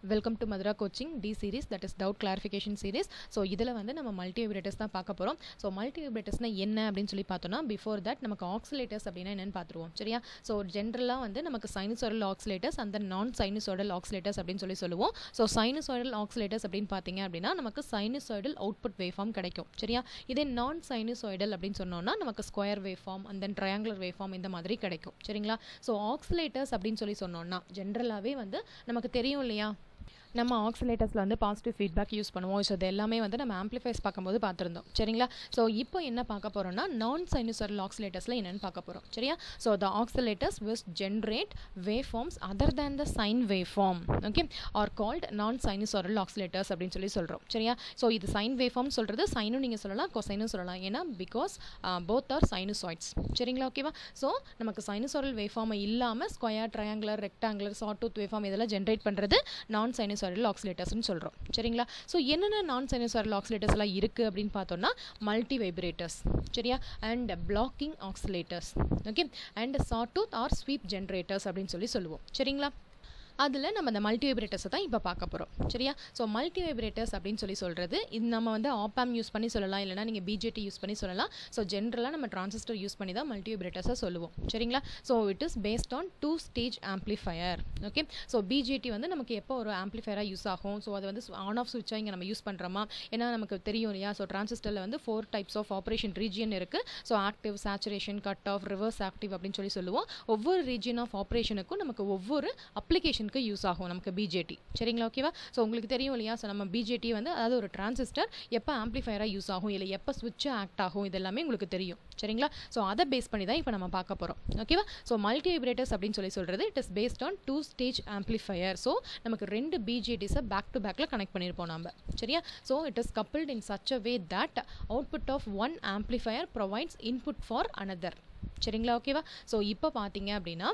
welcome to Madhura coaching T series that is doubt clarification series so இதில் வந்து நம்ம multi vibrators தான் பார்க்க போகிறோம் ஸோ மல்டி வைப்ரேட்டர்ஸ்னால் என்ன அப்படின்னு சொல்லி பார்த்தோம்னா பிஃபோர் தட் நமக்கு ஆக்சிலேட்டர்ஸ் அப்படின்னா என்னென்னு பார்த்துருவோம் சரியா ஸோ ஜென்ரலாக வந்து நமக்கு சைனசோடல் ஆக்சிலேட்டர்ஸ் அந்த நான் சைனசோடல் ஆக்சிலேட்டர்ஸ் அப்படின்னு சொல்லி சொல்லுவோம் ஸோ சைனசோடல் ஆக்சிலேட்டர்ஸ் அப்படின்னு பார்த்தீங்க அப்படின்னா நமக்கு சைனசாய்டல் அவுட்புட் வேவ்ஃபார்ம் கிடைக்கும் சரியா இதே நான் சைனசாய்டல் அப்படின்னு சொன்னோம்னா நமக்கு ஸ்கொயர் வேவ்ஃபார்ம் அந்த ட்ரையாங்குலர் வேவ்ஃபார்ம் இந்த மாதிரி கிடைக்கும் சரிங்களா ஸோ ஆக்சிலேட்டர்ஸ் அப்படின்னு சொல்லி சொன்னோம்னா ஜென்ரலாகவே வந்து நமக்கு தெரியும் இல்லையா நம்ம ஆக்சிலேட்டர்ஸில் வந்து பாசிட்டிவ் ஃபீட்பேக் யூஸ் பண்ணுவோம் ஸோ இது எல்லாமே வந்து நம்ம ஆம்ப்ளிஃபைஸ் பார்க்கும்போது பார்த்துருந்தோம் சரிங்களா ஸோ இப்போ என்ன பார்க்க போகிறோம்னா நான் சைனசரல் ஆக்சிலேட்டர்ஸில் என்னென்னு பார்க்க போகிறோம் சரியா so the oscillators which generate wave forms other than the sine wave form okay are called non sinusoidal oscillators அப்படின்னு சொல்லி சொல்கிறோம் சரியா ஸோ இது சைன் வேவ் ஃபார்ம் சொல்கிறது சைனும் நீங்கள் சொல்லலாம் கொசைனும் சொல்லலாம் ஏன்னா பிகாஸ் போத் ஆர் சைனசாய்ட்ஸ் சரிங்களா ஓகேவா ஸோ நமக்கு சைனசோரல் வேவ் ஃபார்மை இல்லாமல் square triangular rectangular sawtooth wave form இதெல்லாம் ஜென்ரேட் பண்ணுறது நான் சைனஸ் சைனசாய்டல் ஆக்சிலேட்டர்ஸ்னு சொல்கிறோம் சரிங்களா ஸோ என்னென்ன நான் சைனசாய்டல் ஆக்சிலேட்டர்ஸ் எல்லாம் இருக்குது அப்படின்னு பார்த்தோம்னா மல்டி வைப்ரேட்டர்ஸ் சரியா and blocking oscillators okay and sawtooth or sweep generators அப்படின்னு சொல்லி சொல்லுவோம் சரிங்களா அதில் நம்ம இந்த மல்டி வைப்ரேட்டர்ஸை தான் இப்போ பார்க்க போகிறோம் சரியா ஸோ மல்டி வைப்ரேட்டர்ஸ் அப்படின்னு சொல்லி சொல்கிறது இது நம்ம வந்து ஆப்பாம் யூஸ் பண்ணி சொல்லலாம் இல்லைனா நீங்கள் பிஜேடி யூஸ் பண்ணி சொல்லலாம் ஸோ ஜென்ரலாக நம்ம டிரான்சிஸ்டர் யூஸ் பண்ணி தான் மல்டி வைப்ரேட்டர்ஸை சொல்லுவோம் சரிங்களா so it is based on two stage amplifier okay so BJT வந்து நமக்கு எப்போ ஒரு ஆம்ப்ளிஃபயராக யூஸ் ஆகும் ஸோ அது வந்து ஆன் ஆஃப் சுவிட்சாக இங்கே நம்ம யூஸ் பண்ணுறோமா ஏன்னா நமக்கு தெரியும் இல்லையா ஸோ டிரான்சிஸ்டரில் வந்து four types of operation region இருக்குது so active saturation cut off reverse active அப்படின்னு சொல்லி சொல்லுவோம் ஒவ்வொரு ரீஜியன் ஆஃப் ஆப்ரேஷனுக்கும் நமக்கு ஒவ்வொரு அப்ளிகேஷனுக்கு யூஸ் ஆகும் நமக்கு பிஜேடி சரிங்களா ஓகேவா ஸோ உங்களுக்கு தெரியும் இல்லையா ஸோ நம்ம பிஜேடி வந்து அதாவது ஒரு டிரான்சிஸ்டர் எப்போ ஆம்ப்ளிஃபயராக யூஸ் ஆகும் இல்லை எப்போ ஸ்விட்ச் ஆக்ட் ஆகும் இது எல்லாமே உங்களுக்கு தெரியும் சரிங்களா ஸோ அதை பேஸ் பண்ணி தான் இப்போ நம்ம பார்க்க போகிறோம் ஓகேவா ஸோ மல்டி வைப்ரேட்டர்ஸ் அப்படின்னு சொல்லி சொல்கிறது it is based on two stage amplifier so நமக்கு ரெண்டு பிஜேடிஸை பேக் டு பேக்கில் கனெக்ட் பண்ணியிருப்போம் நம்ம சரியா so it is coupled in such a way that output of one amplifier provides input for another சரிங்களா ஓகேவா ஸோ இப்போ பார்த்தீங்க அப்படின்னா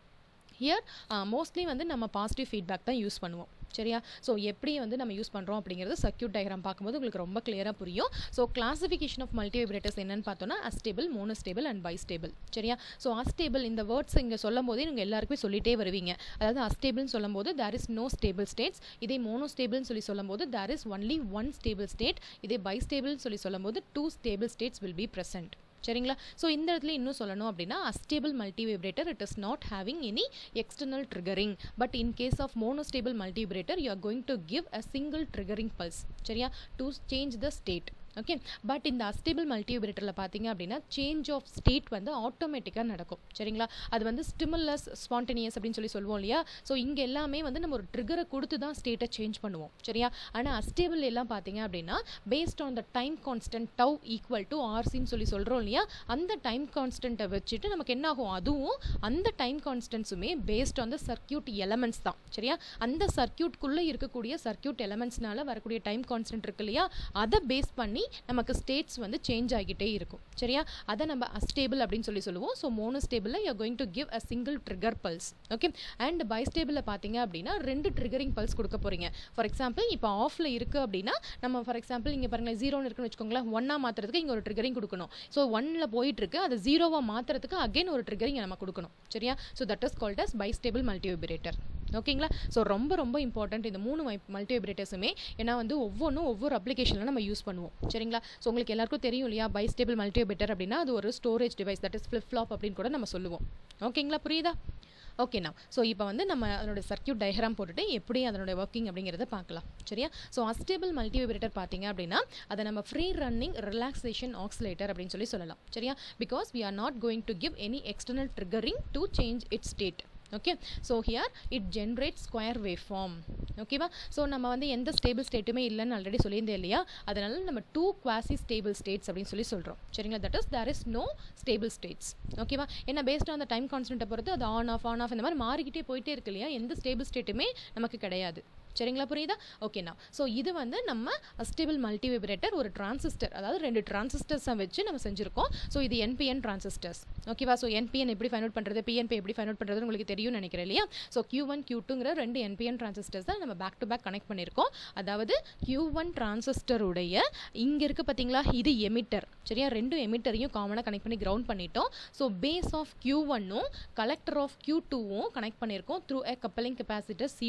ஹியர் மோஸ்ட்லி வந்து நம்ம பாசிட்டிவ் ஃபீட்பேக் தான் யூஸ் பண்ணுவோம் சரியா ஸோ எப்படி வந்து நம்ம யூஸ் பண்ணுறோம் அப்படிங்கிறது சர்க்கியூட் டயக்ராம் பார்க்கும்போது உங்களுக்கு ரொம்ப கிளியராக புரியும் so classification of multi vibrators என்னன்னு பார்த்தோன்னா அஸ்டேபிள் மோனோஸ்டேபிள் அண்ட் பைஸ்டேபிள் சரியா ஸோ அஸ்டேபிள் இந்த வேர்ட்ஸ் இங்கே சொல்லும் போதே நீங்கள் எல்லாருக்குமே சொல்லிட்டே வருவீங்க அதாவது அஸ்டேபிள்னு சொல்லும் போது there is no stable states இதே மோனோஸ்டேபிள்னு சொல்லி சொல்லும் போது there is only one stable state இதே பைஸ்டேபிள்னு சொல்லி சொல்லும் போது two stable states will be present சரிங்களா ஸோ இந்த இடத்துல இன்னும் சொல்லணும் அப்படின்னா astable multi vibrator it is not having any external triggering but in case of monostable multi vibrator you are going to give a single triggering pulse சரியா to change the state okay but இந்த astable multi வைப்ரேட்டரில் பார்த்தீங்க அப்படின்னா change of state வந்து ஆட்டோமேட்டிக்காக நடக்கும் சரிங்களா அது வந்து ஸ்டிமுலஸ் ஸ்பான்டேனியஸ் அப்படின்னு சொல்லி சொல்லுவோம் இல்லையா ஸோ இங்கே எல்லாமே வந்து நம்ம ஒரு ட்ரிகரை கொடுத்து தான் ஸ்டேட்டை சேஞ்ச் பண்ணுவோம் சரியா ஆனால் அஸ்டேபிள் எல்லாம் பார்த்தீங்க அப்படின்னா based on the time constant tau equal to ஆர்சின்னு சொல்லி சொல்கிறோம் இல்லையா அந்த டைம் கான்ஸ்டன்ட்டை வச்சுட்டு நமக்கு என்ன ஆகும் அதுவும் அந்த டைம் கான்ஸ்டன்ஸுமே based on the circuit elements தான் சரியா அந்த சர்க்கியூட்குள்ளே இருக்கக்கூடிய சர்க்கியூட் எலமெண்ட்ஸ்னால வரக்கூடிய டைம் கான்ஸ்டன்ட் இருக்கு இல்லையா அதை பேஸ் பண்ணி பண்ணி நமக்கு ஸ்டேட்ஸ் வந்து சேஞ்ச் ஆகிட்டே இருக்கும் சரியா அதை நம்ம அஸ்டேபிள் அப்படின்னு சொல்லி சொல்லுவோம் ஸோ மோனோஸ்டேபிளில் you going to give a single trigger pulse okay and பைஸ்டேபிளில் பார்த்தீங்க அப்படின்னா ரெண்டு ட்ரிகரிங் பல்ஸ் கொடுக்க போகிறீங்க ஃபார் எக்ஸாம்பிள் இப்போ ஆஃபில் இருக்குது அப்படின்னா நம்ம ஃபார் எக்ஸாம்பிள் இங்கே பாருங்கள் ஜீரோன்னு இருக்குன்னு வச்சுக்கோங்களேன் ஒன்னா மாற்றுறதுக்கு இங்கே ஒரு ட்ரிகரிங் கொடுக்கணும் ஸோ ஒன்னில் போயிட்டு இருக்கு அதை ஜீரோவாக மாற்றுறதுக்கு அகைன் ஒரு ட்ரிகரிங் நம்ம கொடுக்கணும் சரியா so that is called as bistable multivibrator ஓகேங்களா ஸோ ரொம்ப ரொம்ப இம்பார்ட்டன்ட் இந்த மூணு மல்டி வைப்ரேட்டர்ஸுமே ஏன்னா வந்து ஒவ்வொன்றும் ஒவ்வொரு அப்ளிகேஷனில் நம்ம யூஸ் பண்ணுவோம் சரிங்களா ஸோ உங்களுக்கு எல்லாருக்கும் தெரியும் இல்லையா பைஸ்டேபிள் மல்டி வைப்ரேட்டர் அப்படின்னா அது ஒரு storage device that is flip flop அப்படின்னு கூட நம்ம சொல்லுவோம் ஓகேங்களா புரியுதா ஓகேண்ணா ஸோ இப்போ வந்து நம்ம அதனோட சர்க்கியூட் டயக்ராம் போட்டுட்டு எப்படி அதனோட ஒர்க்கிங் அப்படிங்கிறத பார்க்கலாம் சரியா ஸோ அஸ்டேபிள் மல்டி வைப்ரேட்டர் பார்த்தீங்க அப்படின்னா அதை நம்ம ஃப்ரீ ரன்னிங் ரிலாக்ஸேஷன் ஆக்சிலேட்டர் அப்படின்னு சொல்லி சொல்லலாம் சரியா because we are not going to give any external triggering to change it state okay so here it generate square wave form ஓகேவா ஸோ நம்ம வந்து எந்த ஸ்டேபிள் ஸ்டேட்டுமே இல்லைன்னு ஆல்ரெடி சொல்லியிருந்தேன் இல்லையா அதனால நம்ம டூ குவாசி ஸ்டேபிள் ஸ்டேட்ஸ் அப்படின்னு சொல்லி சொல்கிறோம் சரிங்களா that is there is no stable states ஓகேவா ஏன்னா பேஸ்ட் ஆன் த டைம் கான்ஸ்டன்ட்டை பொறுத்து அது ஆன் ஆஃப் ஆன் ஆஃப் இந்த மாதிரி மாறிக்கிட்டே போயிட்டே இருக்கு இல்லையா எந்த ஸ்டேபிள் ஸ்டேட்டுமே நமக்கு கிடையாது சரிங்களா புரியுதா ஓகேண்ணா ஸோ இது வந்து நம்ம அஸ்டேபிள் மல்டி வைப்ரேட்டர் ஒரு டிரான்சிஸ்டர் அதாவது ரெண்டு டிரான்சிஸ்டர்ஸை வச்சு நம்ம செஞ்சுருக்கோம் ஸோ இது என்பிஎன் டிரான்சிஸ்டர்ஸ் ஓகேவா ஸோ என்பிஎன் எப்படி ஃபைன் அவுட் பண்ணுறது பிஎன்பி எப்படி ஃபைன் அவுட் பண்ணுறது உங்களுக்கு தெரியும் நினைக்கிறேன் இல்லையா ஸோ கியூ ஒன் கியூ டூங்கிற ரெண்டு என்பிஎன் டிரான்சிஸ்டர்ஸ் தான் நம்ம பேக் டு பேக் கனெக்ட் பண்ணியிருக்கோம் அதாவது கியூ ஒன் டிரான்சிஸ்டருடைய இங்கே இருக்குது பார்த்தீங்களா இது எமிட்டர் சரியா ரெண்டு எமிட்டரையும் காமனாக கனெக்ட் பண்ணி கிரவுண்ட் பண்ணிட்டோம் ஸோ பேஸ் ஆஃப் கியூ ஒன்னும் கலெக்டர் ஆஃப் கியூ டூவும் கனெக்ட் பண்ணியிருக்கோம் through a coupling capacitor C two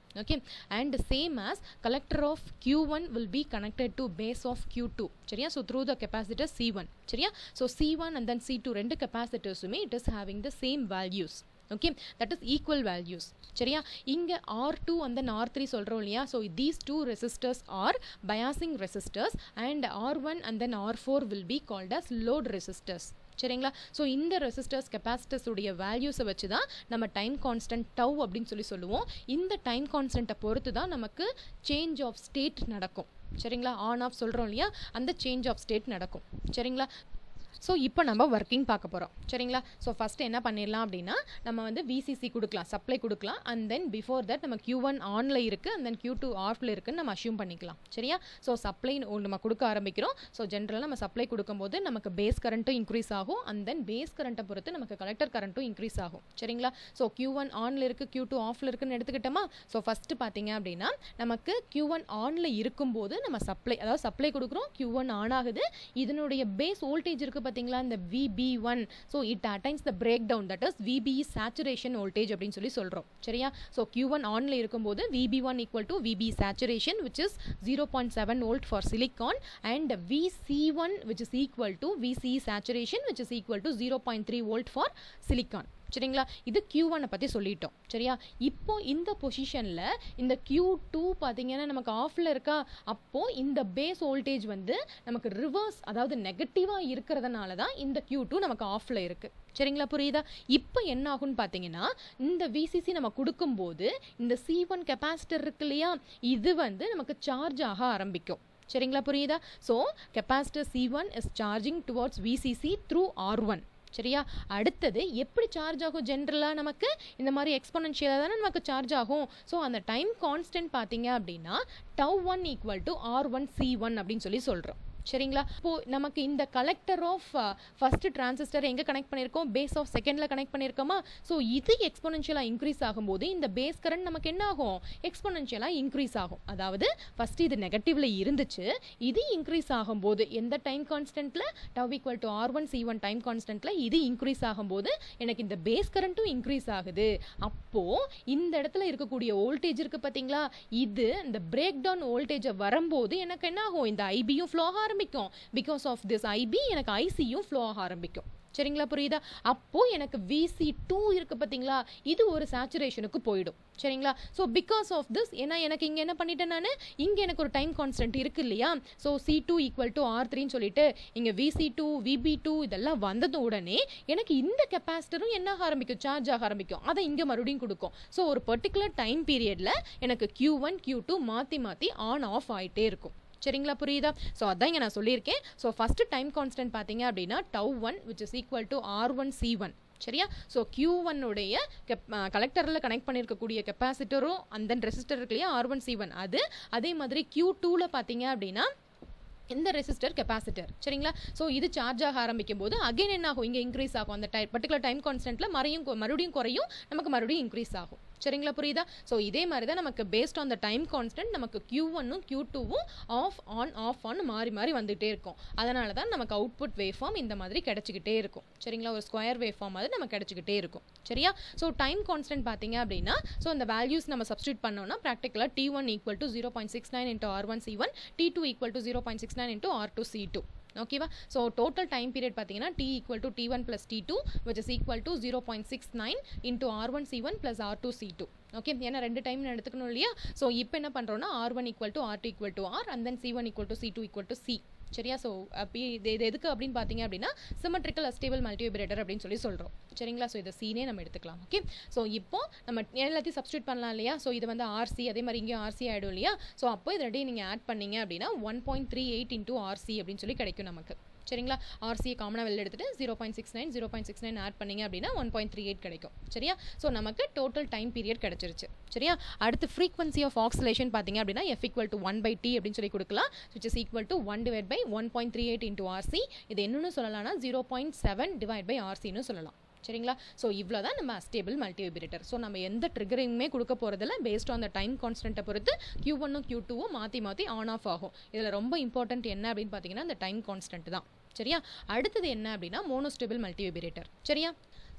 okay and same as collector of q1 will be connected to base of q2 சரியா so through the capacitor c1 சரியா so c1 and then c2 ரெண்டு capacitorsமே it is having the same values okay that is equal values சரியா இங்க R2 and then R3 சொல்றோம் இல்லையா so these two resistors are biasing resistors and R1 and then R4 will be called as load resistors சரிங்களா so இந்த resistors capacitors உடைய வேல்யூஸை வச்சு தான் நம்ம டைம் கான்ஸ்டன்ட் டவ் அப்படின்னு சொல்லி சொல்லுவோம் இந்த டைம் கான்ஸ்டன்ட்டை பொறுத்து தான் நமக்கு சேஞ்ச் ஆஃப் ஸ்டேட் நடக்கும் சரிங்களா ஆன் ஆஃப் சொல்கிறோம் இல்லையா அந்த சேஞ்ச் ஆஃப் ஸ்டேட் நடக்கும் சரிங்களா ஸோ இப்போ நம்ம ஒர்க்கிங் பார்க்க போகிறோம் சரிங்களா ஸோ ஃபஸ்ட்டு என்ன பண்ணிடலாம் அப்படின்னா நம்ம வந்து விசிசி கொடுக்கலாம் சப்ளை கொடுக்கலாம் அண்ட் தென் பிஃபோர் தட் நம்ம கியூ ஒன் ஆனில் இருக்குது அண்ட் தென் கியூ டூ ஆஃபில் இருக்குன்னு நம்ம அஷ்யூம் பண்ணிக்கலாம் சரியா ஸோ சப்ளை நம்ம கொடுக்க ஆரம்பிக்கிறோம் ஸோ ஜென்ரலாக நம்ம சப்ளை கொடுக்கும்போது நமக்கு பேஸ் கரண்ட்டும் இன்க்ரீஸ் ஆகும் அண்ட் தென் பேஸ் கரண்ட்டை பொறுத்து நமக்கு கலெக்டர் கரண்ட்டும் இன்க்ரீஸ் ஆகும் சரிங்களா ஸோ கியூ ஒன் ஆனில் இருக்குது கியூ டூ ஆஃபில் இருக்குன்னு எடுத்துக்கிட்டோமா ஸோ ஃபஸ்ட்டு பார்த்தீங்க அப்படின்னா நமக்கு கியூ ஒன் ஆனில் இருக்கும்போது நம்ம சப்ளை அதாவது சப்ளை கொடுக்குறோம் கியூ ஒன் ஆன் ஆகுது இதனுடைய பேஸ் வோல்டேஜ் இருக்குது பார்த்தீங்களா இந்த VB one so it attains the breakdown that is VBE saturation voltage அப்படின்னு சொல்லி சொல்கிறோம் சரியா ஸோ கியூ ஒன் ஆனில் இருக்கும்போது VB one equal to VB saturation which is zero point seven volt for silicon and VC one which is equal to VCE saturation which is equal to zero point three volt for silicon சரிங்களா இது Q ஒன்னை பற்றி சொல்லிட்டோம் சரியா இப்போ இந்த பொசிஷனில் இந்த கியூ டூ பார்த்தீங்கன்னா நமக்கு ஆஃபில் இருக்கா அப்போது இந்த பேஸ் வோல்டேஜ் வந்து நமக்கு ரிவர்ஸ் அதாவது நெகட்டிவாக இருக்கிறதுனால தான் இந்த கியூ டூ நமக்கு ஆஃபில் இருக்குது சரிங்களா புரியுதா இப்போ என்ன ஆகும்னு பார்த்தீங்கன்னா இந்த விசிசி நம்ம கொடுக்கும்போது இந்த சி ஒன் கெப்பாசிட்டர் இருக்கு இல்லையா இது வந்து நமக்கு சார்ஜ் ஆக ஆரம்பிக்கும் சரிங்களா புரியுதா so capacitor C one is charging towards VCC through R one சரியா அடுத்தது எப்படி சார்ஜ் ஆகும் ஜென்ரலாக நமக்கு இந்த மாதிரி எக்ஸ்பொனன்ஷியலாக தானே நமக்கு சார்ஜ் ஆகும் ஸோ அந்த டைம் கான்ஸ்டன்ட் பார்த்தீங்க அப்படின்னா tau one equal to R one C one அப்படின்னு சொல்லி சொல்கிறோம் சரிங்களா இப்போ நமக்கு இந்த கலெக்டர் ஆஃப் ஃபர்ஸ்ட் டிரான்சிஸ்டர் எங்கே கனெக்ட் பண்ணியிருக்கோம் பேஸ் ஆஃப் செகண்டில் கனெக்ட் பண்ணியிருக்கோமா ஸோ இது எக்ஸ்பொனன்ஷியலாக இன்க்ரீஸ் ஆகும்போது இந்த பேஸ் கரண்ட் நமக்கு என்ன ஆகும் எக்ஸ்பொனன்ஷியலாக இன்க்ரீஸ் ஆகும் அதாவது ஃபர்ஸ்ட் இது நெகட்டிவ்ல இருந்துச்சு இது இன்க்ரீஸ் ஆகும்போது எந்த டைம் கான்ஸ்டன்ட்ல tau equal to R one C one time கான்ஸ்டன்ட்ல இது இன்க்ரீஸ் ஆகும்போது எனக்கு இந்த பேஸ் கரண்ட்டும் இன்க்ரீஸ் ஆகுது அப்போ இந்த இடத்துல இருக்கக்கூடிய வோல்டேஜ் இருக்கு பார்த்தீங்களா இது இந்த பிரேக் டவுன் வோல்டேஜை வரும்போது எனக்கு என்ன ஆகும் இந்த ஐபியும் ஃப்ளோ ஆக ஆரம்பிக்கும் பிகாஸ் ஆஃப் திஸ் ஐபி எனக்கு ஐசியும் ஃப்ளோ ஆக ஆரம்பிக்கும் சரிங்களா புரியுதா அப்போ எனக்கு விசி டூ இருக்கு பார்த்தீங்களா இது ஒரு சேச்சுரேஷனுக்கு போயிடும் சரிங்களா ஸோ பிகாஸ் ஆஃப் திஸ் ஏன்னா எனக்கு இங்கே என்ன பண்ணிட்டேன் நான் இங்கே எனக்கு ஒரு டைம் கான்ஸ்டன்ட் இருக்கு இல்லையா so C two equal to R த்ரீன்னு சொல்லிட்டு இங்கே விசி டூ விபி டூ இதெல்லாம் வந்தது உடனே எனக்கு இந்த கெப்பாசிட்டரும் என்ன ஆக ஆரம்பிக்கும் சார்ஜ் ஆக ஆரம்பிக்கும் அதை இங்கே மறுபடியும் கொடுக்கும் ஸோ ஒரு பர்டிகுலர் டைம் பீரியடில் எனக்கு கியூ ஒன் கியூ டூ மாற்றி மாற்றி ஆன் ஆஃப் ஆகிட்டே இருக்கும் சரிங்களா புரியுதா ஸோ அதான் இங்கே நான் சொல்லியிருக்கேன் ஸோ ஃபஸ்ட்டு டைம் கான்ஸ்டன்ட் பார்த்தீங்க அப்படின்னா tau one which is equal to R one C one சரியா ஸோ கியூ ஒன்னுடைய கெப் கலெக்டரில் கனெக்ட் பண்ணியிருக்கக்கூடிய கெப்பாசிட்டரும் அந்த ரெசிஸ்டர் இருக்கு இல்லையா ஆர் ஒன் சி ஒன் அது அதே மாதிரி கியூ டூவில் பார்த்தீங்க அப்படின்னா இந்த ரெசிஸ்டர் கெப்பாசிட்டர் சரிங்களா ஸோ இது சார்ஜ் ஆக ஆரம்பிக்கும் போது அகைன் என்ன ஆகும் இங்கே இன்க்ரீஸ் ஆகும் அந்த டை பர்டிகுலர் டைம் கான்ஸ்டன்ட்டில் மறையும் மறுபடியும் குறையும் நமக்கு மறுபடியும் இன்க்ரீஸ் ஆகும் சரிங்களா புரியுதா ஸோ இதே மாதிரி தான் நமக்கு based on the time constant நமக்கு கியூ ஒன்னும் கியூ டூவும் ஆஃப் ஆன் ஆஃப் ஆன் மாறி மாறி வந்துகிட்டே இருக்கும் அதனால தான் நமக்கு அவுட்புட் வேவ் ஃபார்ம் இந்த மாதிரி கிடச்சிக்கிட்டே இருக்கும் சரிங்களா ஒரு ஸ்கொயர் வேவ் ஃபார்ம் மாதிரி நமக்கு கிடச்சிக்கிட்டே இருக்கும் சரியா ஸோ டைம் கான்ஸ்டன்ட் பார்த்தீங்க அப்படின்னா ஸோ இந்த வேல்யூஸ் நம்ம சப்ஸ்டியூட் பண்ணோம்னா ப்ராக்டிக்கலாக T one equal to zero point six nine into R one C one T two equal to zero point six nine into R two C two ஓகேவா so total time period பார்த்தீங்கன்னா T equal to T one plus T two which is equal to zero point six nine into R one C one plus R two C two okay ஏன்னா ரெண்டு time எடுத்துக்கணும் இல்லையா ஸோ இப்போ என்ன பண்ணுறோம்னா R one equal to R two equal to R and then C one equal to C two equal to C சரியா so அப்படி இது இது எதுக்கு அப்படின்னு பார்த்தீங்க அப்படின்னா சிமெட்ரிக்கல் அஸ்டேபிள் மல்டிவிபரேட்டர் அப்படின்னு சொல்லி சொல்கிறோம் சரிங்களா ஸோ இதை சீனே நம்ம எடுத்துக்கலாம் ஓகே ஸோ இப்போ நம்ம எல்லாத்தையும் சப்ஸ்டியூட் பண்ணலாம் இல்லையா ஸோ இது வந்து ஆர்சி அதே மாதிரி இங்கேயும் ஆர்சி ஆகிடும் இல்லையா ஸோ அப்போ இது ரெண்டையும் நீங்கள் ஆட் பண்ணீங்க அப்படின்னா one point three eight into RC அப்படின்னு சொல்லி கிடைக்கும் நமக்கு சரிங்களா ஆர்சியை காமனாக வெளில எடுத்துட்டு zero point six nine zero point six nine add பண்ணிங்க அப்படின்னா ஒன் பாயிண்ட் த்ரீ எயிட் கிடைக்கும் சரியா ஸோ நமக்கு டோட்டல் டைம் பீரியட் கிடச்சிருச்சு சரியா அடுத்து ஃப்ரீக்வன்சி ஆஃப் ஆக்சிலேஷன் பார்த்தீங்க அப்படின்னா F equal to one by T அப்படின்னு சொல்லி கொடுக்கலாம் which is equal to one divide by one point three eight into RC இது என்னன்னு சொல்லலாம்னா zero point seven divide by ஆர்சின்னு சொல்லலாம் சரிங்களா ஸோ இவ்வளோ தான் நம்ம அஸ்டேபிள் மல்டிவிபிரேட்டர் ஸோ நம்ம எந்த ட்ரிகரிங்குமே கொடுக்க போகிறதில்ல பேஸ்ட் ஆன் த டைம் கான்ஸ்டன்ட்டை பொறுத்து கியூ ஒன்னும் கியூ டூவும் மாற்றி மாற்றி ஆன் ஆஃப் ஆகும் இதில் ரொம்ப இம்பார்ட்டன்ட் என்ன அப்படின்னு பார்த்தீங்கன்னா இந்த டைம் கான்ஸ்டன்ட் தான் சரியா அடுத்தது என்ன அப்படின்னா மோனோஸ்டேபிள் மல்டிவிபிரேட்டர் சரியா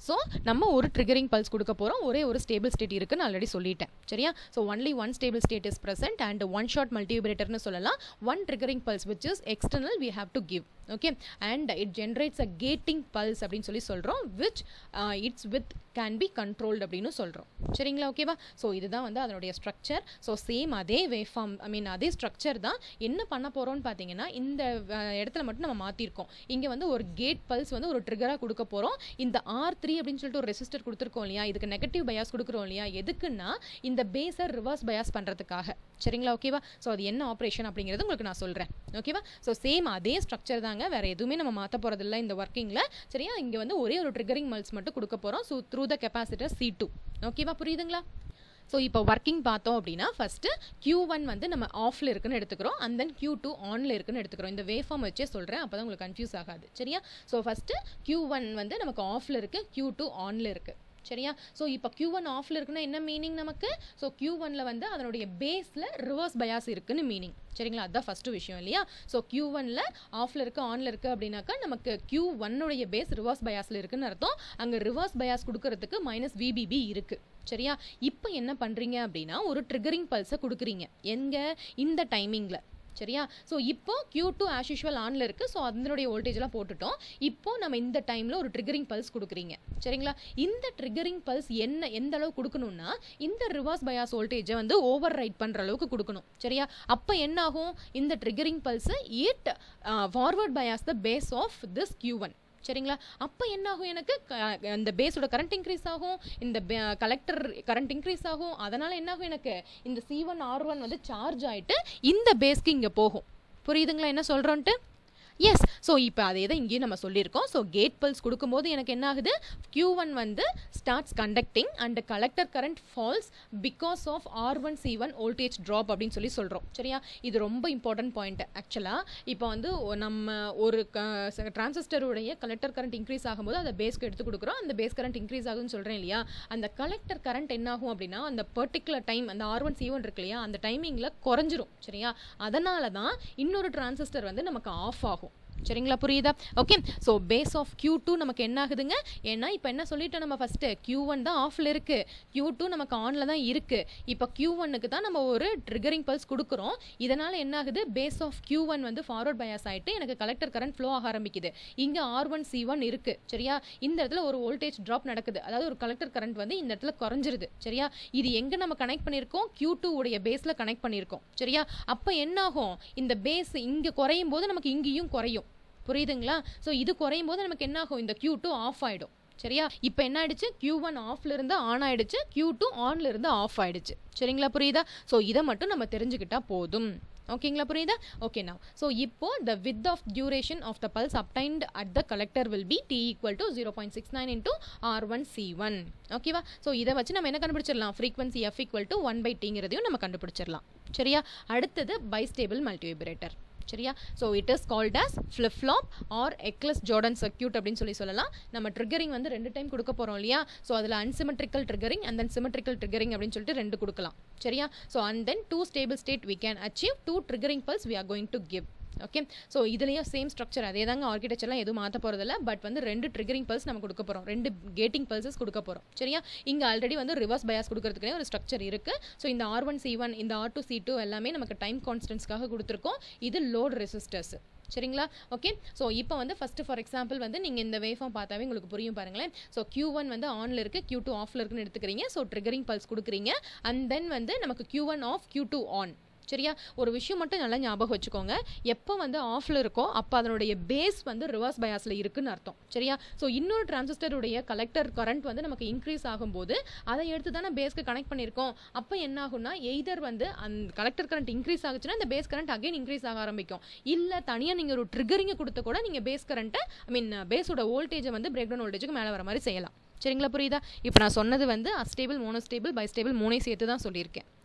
ஸோ நம்ம ஒரு ட்ரிகரிங் பல்ஸ் கொடுக்க போகிறோம் ஒரே ஒரு ஸ்டேபிள் ஸ்டேட் இருக்குன்னு ஆல்ரெடி சொல்லிட்டேன் சரியா so only one stable state is present and one short மல்டிவிபரேட்டர்னு சொல்லலாம் one triggering pulse which is external we have to give okay and it generates a gating pulse அப்படின்னு சொல்லி சொல்கிறோம் which its width can be controlled அப்படின்னு சொல்கிறோம் சரிங்களா ஓகேவா so இதுதான் வந்து அதனுடைய ஸ்ட்ரக்சர் ஸோ சேம் அதே வேஃபார்ம் ஐ மீன் அதே ஸ்ட்ரக்சர் தான் என்ன பண்ண போகிறோம்னு பார்த்தீங்கன்னா இந்த அஹ், இடத்துல மட்டும் நம்ம மாற்றிருக்கோம் இங்கே வந்து ஒரு கேட் பல்ஸ் வந்து ஒரு ட்ரிகராக கொடுக்க போகிறோம் இந்த ஆர் த்ரீ அப்படின்னு சொல்லிட்டு ஒரு ரெசிஸ்டர் கொடுத்துருக்கோம் இல்லையா இதுக்கு நெகட்டிவ் பயாஸ் கொடுக்குறோம் இல்லையா எதுக்குன்னா இந்த பேஸை ரிவர்ஸ் பயாஸ் பண்ணுறதுக்காக சரிங்களா ஓகேவா ஸோ அது என்ன ஆப்ரேஷன் அப்படிங்கிறது உங்களுக்கு நான் சொல்கிறேன் ஓகேவா ஸோ சேம் அதே ஸ்ட்ரக்சர் தாங்க வேறு எதுவுமே நம்ம மாற்ற போகிறதில்ல இந்த ஒர்க்கிங்கில் சரியா இங்கே வந்து ஒரே ஒரு ட்ரிகரிங் மல்ஸ் மட்டும் கொடுக்க போகிறோம் so through the capacitor C two ஓகேவா புரியுதுங்களா ஸோ இப்போ ஒர்க்கிங் பார்த்தோம் அப்படின்னா ஃபஸ்ட்டு Q1 ஒன் வந்து நம்ம ஆஃபில் இருக்குன்னு எடுத்துக்கிறோம் அண்ட் தென் Q2 டூ ஆனில் இருக்குன்னு எடுத்துக்கிறோம் இந்த வேவ் ஃபார்ம் வச்சே சொல்கிறேன் அப்போ தான் உங்களுக்கு கன்ஃபியூஸ் ஆகாது சரியா ஸோ ஃபஸ்ட்டு Q1 ஒன் வந்து நமக்கு ஆஃபில் இருக்குது Q2 டூ ஆனில் இருக்குது சரியா ஸோ இப்போ Q1 ஒன் ஆஃபில் இருக்குன்னா என்ன மீனிங் நமக்கு ஸோ Q1 ஒன்ல வந்து அதனுடைய பேஸில் ரிவர்ஸ் பயாஸ் இருக்குன்னு மீனிங் சரிங்களா அதுதான் ஃபஸ்ட்டு விஷயம் இல்லையா ஸோ Q1 ஒன்ல ஆஃபில் இருக்குது ஆனில் இருக்குது அப்படின்னாக்கா நமக்கு Q1 ஒன்னுடைய பேஸ் ரிவர்ஸ் பயாஸில் இருக்குன்னு அர்த்தம் அங்கே ரிவர்ஸ் பயாஸ் கொடுக்கறதுக்கு மைனஸ் விபிபி இருக்குது சரியா இப்போ என்ன பண்ணுறீங்க அப்படின்னா ஒரு ட்ரிகரிங் பல்ஸை கொடுக்குறீங்க எங்க இந்த டைமிங்கில் சரியா ஸோ இப்போ Q2 டூ ஆஸ் யூஷுவல் ஆனில் இருக்குது ஸோ அதனுடைய வோல்டேஜ்லாம் போட்டுட்டோம் இப்போ நம்ம இந்த டைமில் ஒரு ட்ரிகரிங் பல்ஸ் கொடுக்குறீங்க சரிங்களா இந்த ட்ரிகரிங் பல்ஸ் என்ன எந்த அளவு கொடுக்கணும்னா இந்த ரிவர்ஸ் பயாஸ் வோல்டேஜை வந்து ஓவர் ரைட் பண்ணுற அளவுக்கு கொடுக்கணும் சரியா அப்போ என்ன ஆகும் இந்த ட்ரிகரிங் பல்ஸை it forward bias the base of this Q1 one சரிங்களா அப்போ என்ன ஆகும் எனக்கு க- இந்த பேஸோட கரண்ட் இன்க்ரீஸ் ஆகும் இந்த கலெக்டர் கரண்ட் இன்க்ரீஸ் ஆகும் அதனால என்ன ஆகும் எனக்கு இந்த சி ஒன் ஆர் ஒன் வந்து சார்ஜ் ஆயிட்டு இந்த பேஸ்க்கு இங்கே போகும் புரியுதுங்களா என்ன சொல்கிறோன்ட்டு எஸ் ஸோ இப்போ அதே தான் இங்கேயும் நம்ம சொல்லியிருக்கோம் ஸோ கேட் பல்ஸ் கொடுக்கும்போது எனக்கு என்ன ஆகுது Q1 ஒன் வந்து starts conducting and collector current falls because of R one C one voltage drop அப்படின்னு சொல்லி சொல்கிறோம் சரியா இது ரொம்ப இம்பார்ட்டன்ட் பாயிண்ட் ஆக்சுவலாக இப்போ வந்து ஒ- நம்ம ஒரு டிரான்சிஸ்டருடைய கலெக்டர் கரண்ட் இன்க்ரீஸ் ஆகும்போது அதை பேஸ்க்கு எடுத்து கொடுக்குறோம் அந்த பேஸ் கரண்ட் இன்க்ரீஸ் ஆகுதுன்னு சொல்கிறேன் இல்லையா அந்த கலெக்டர் கரண்ட் என்ன ஆகும் அப்படின்னா அந்த பர்டிகுலர் டைம் அந்த ஆர் ஒன் சி ஒன் இருக்கு இல்லையா அந்த டைமிங்கில் குறைஞ்சிரும் சரியா அதனால தான் இன்னொரு டிரான்சிஸ்டர் வந்து நமக்கு ஆஃப் ஆகும் சரிங்களா புரியுதா okay so base of Q2 two நமக்கு என்ன ஆகுதுங்க ஏன்னா இப்போ என்ன சொல்லிட்டோம் நம்ம ஃபஸ்ட்டு Q1 ஒன் தான் ஆஃபில் இருக்குது Q2 டூ நமக்கு ஆனில் தான் இருக்குது இப்போ Q1 ஒன்னுக்கு தான் நம்ம ஒரு ட்ரிகரிங் பல்ஸ் கொடுக்குறோம் இதனால் என்ன ஆகுது பேஸ் ஆஃப் Q1 ஒன் வந்து ஃபார்வர்ட் பயாஸ் ஆகிட்டு எனக்கு கலெக்டர் கரண்ட் ஃப்ளோ ஆக ஆரம்பிக்குது இங்கே ஆர் ஒன் சி ஒன் இருக்குது சரியா இந்த இடத்துல ஒரு வோல்டேஜ் ட்ராப் நடக்குது அதாவது ஒரு கலெக்டர் கரண்ட் வந்து இந்த இடத்துல குறைஞ்சிருது சரியா இது எங்கே நம்ம கனெக்ட் பண்ணியிருக்கோம் Q2 டூ உடைய பேஸில் கனெக்ட் பண்ணியிருக்கோம் சரியா அப்போ என்ன ஆகும் இந்த பேஸ் இங்கே குறையும் போது நமக்கு இங்கேயும் குறையும் புரியுதுங்களா ஸோ இது குறையும் போது நமக்கு என்ன ஆகும் இந்த Q2 டூ ஆஃப் ஆகிடும் சரியா இப்போ என்ன ஆயிடுச்சு Q1 ஒன் ஆஃப்ல இருந்து ஆன் ஆயிடுச்சு Q2 டூ ஆன்ல இருந்து ஆஃப் ஆயிடுச்சு சரிங்களா புரியுதா ஸோ இதை மட்டும் நம்ம தெரிஞ்சுக்கிட்டா போதும் ஓகேங்களா புரியுதா ஓகே now ஸோ இப்போ the width of duration of the pulse obtained at the collector will be t equal to 0.69 point six nine into R one C one ஓகேவா ஸோ இதை வச்சு நம்ம என்ன கண்டுபிடிச்சிடலாம் frequency F equal to one by டிங்கிறதையும் நம்ம கண்டுபிடிச்சிடலாம் சரியா அடுத்தது பைஸ்டேபிள் மல்டிவைப்ரேட்டர் சரியா so it is called as flip flop or Eccles Jordan circuit அப்படின்னு சொல்லி சொல்லலாம் நம்ம ட்ரிகரிங் வந்து ரெண்டு டைம் கொடுக்க போகிறோம் இல்லையா ஸோ அதில் unsymmetrical triggering and then symmetrical triggering அப்படின்னு சொல்லிட்டு ரெண்டு கொடுக்கலாம் சரியா so and then two stable state we can achieve two triggering pulse we are going to give okay so இதுலேயும் சேம் ஸ்ட்ரக்சர் அதே தாங்க ஆர்கிடெக்சர்லாம் எதுவும் மாற்ற போகிறதில்ல பட் வந்து ரெண்டு ட்ரிகரிங் பல்ஸ் நம்ம கொடுக்க போகிறோம் ரெண்டு கேட்டிங் பல்சஸ் கொடுக்க போகிறோம் சரியா இங்கே ஆல்ரெடி வந்து ரிவர்ஸ் பயாஸ் கொடுக்கறதுக்குனே ஒரு ஸ்ட்ரக்சர் இருக்குது ஸோ இந்த ஆர் ஒன் சி ஒன் இந்த ஆர் டூ சி டூ எல்லாமே நமக்கு டைம் கான்ஸ்டன்ஸ்க்காக கொடுத்துருக்கோம் இது லோட் ரெசிஸ்டர்ஸ் சரிங்களா ஓகே ஸோ இப்போ வந்து ஃபஸ்ட்டு ஃபார் எக்ஸாம்பிள் வந்து நீங்கள் இந்த வேஃபார்ம் பார்த்தாவே உங்களுக்கு புரியும் பாருங்களேன் ஸோ Q1 ஒன் வந்து ஆனில் இருக்குது Q2 டூ ஆஃபில் இருக்குன்னு எடுத்துக்கிறீங்க ஸோ ட்ரிகரிங் பல்ஸ் கொடுக்குறீங்க அண்ட் தென் வந்து நமக்கு Q1 one of Q2 two on சரியா ஒரு விஷயம் மட்டும் நல்லா ஞாபகம் வச்சுக்கோங்க எப்போ வந்து ஆஃபில் இருக்கோ அப்போ அதனுடைய பேஸ் வந்து ரிவர்ஸ் பயாஸில் இருக்குன்னு அர்த்தம் சரியா ஸோ இன்னொரு டிரான்சிஸ்டருடைய கலெக்டர் கரண்ட் வந்து நமக்கு இன்க்ரீஸ் ஆகும்போது அதை எடுத்து தானே பேஸ்க்கு கனெக்ட் பண்ணியிருக்கோம் அப்போ என்ன ஆகும்னா எய்தர் வந்து அந்த கலெக்டர் கரண்ட் இன்க்ரீஸ் ஆகுச்சுன்னா இந்த பேஸ் கரண்ட் அகைன் இன்க்ரீஸ் ஆக ஆரம்பிக்கும் இல்லை தனியாக நீங்கள் ஒரு ட்ரிகரிங்கை கொடுத்த கூட நீங்கள் பேஸ் கரண்ட்டை ஐ மீன் பேஸோட வோல்டேஜை வந்து பிரேக் டவுன் வோல்டேஜுக்கு மேலே வர மாதிரி செய்யலாம் சரிங்களா புரியுதா இப்போ நான் சொன்னது வந்து அஸ்டேபிள் மோனோஸ்டேபிள் பைஸ்டேபிள் மூணே சேர்த்து தான் சொல்லியிருக்கேன்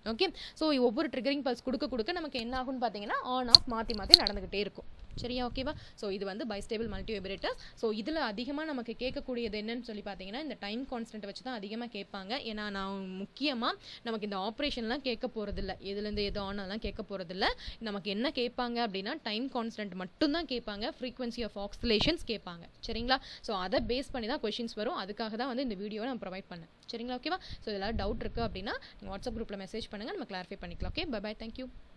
ஓகே ஸோ ஒவ்வொரு ட்ரிகரிங் பல்ஸ் கொடுக்க கொடுக்க நமக்கு என்ன ஆகும்னு பார்த்தீங்கன்னா ஆன் ஆஃப் மாற்றி மாற்றி நடந்துக்கிட்டே இருக்கும் சரியா ஓகேவா ஸோ இது வந்து பைஸ்டேபிள் மல்டி வைப்ரேட்டர்ஸ் ஸோ இதில் அதிகமாக நமக்கு கேட்கக்கூடியது என்னன்னு சொல்லி பார்த்தீங்கன்னா இந்த டைம் கான்ஸ்டன்ட் வச்சு தான் அதிகமாக கேட்பாங்க ஏன்னா நான் முக்கியமாக நமக்கு இந்த ஆப்ரேஷன்லாம் கேட்க போகிறதில்ல எதுலேருந்து எது ஆனெல்லாம் கேட்க போகிறதில்ல நமக்கு என்ன கேட்பாங்க அப்படின்னா டைம் கான்ஸ்டன்ட் மட்டும்தான் கேட்பாங்க ஃப்ரீக்வன்சி ஆஃப் ஆக்சிலேஷன்ஸ் கேட்பாங்க சரிங்களா ஸோ அதை பேஸ் பண்ணி தான் கொஷின்ஸ் வரும் அதுக்காக தான் வந்து இந்த வீடியோவை நான் ப்ரொவைட் பண்ணேன் சரிங்களா ஓகேவா ஸோ இதெல்லாம் டவுட் இருக்குது அப்படின்னா நீங்கள் வாட்ஸ்அப் குரூப்பில் மெசேஜ் பண்ணுங்கள் நம்ம கிளாரிஃபை பண்ணிக்கலாம் ஓகே பை பாய் தேங்க்யூ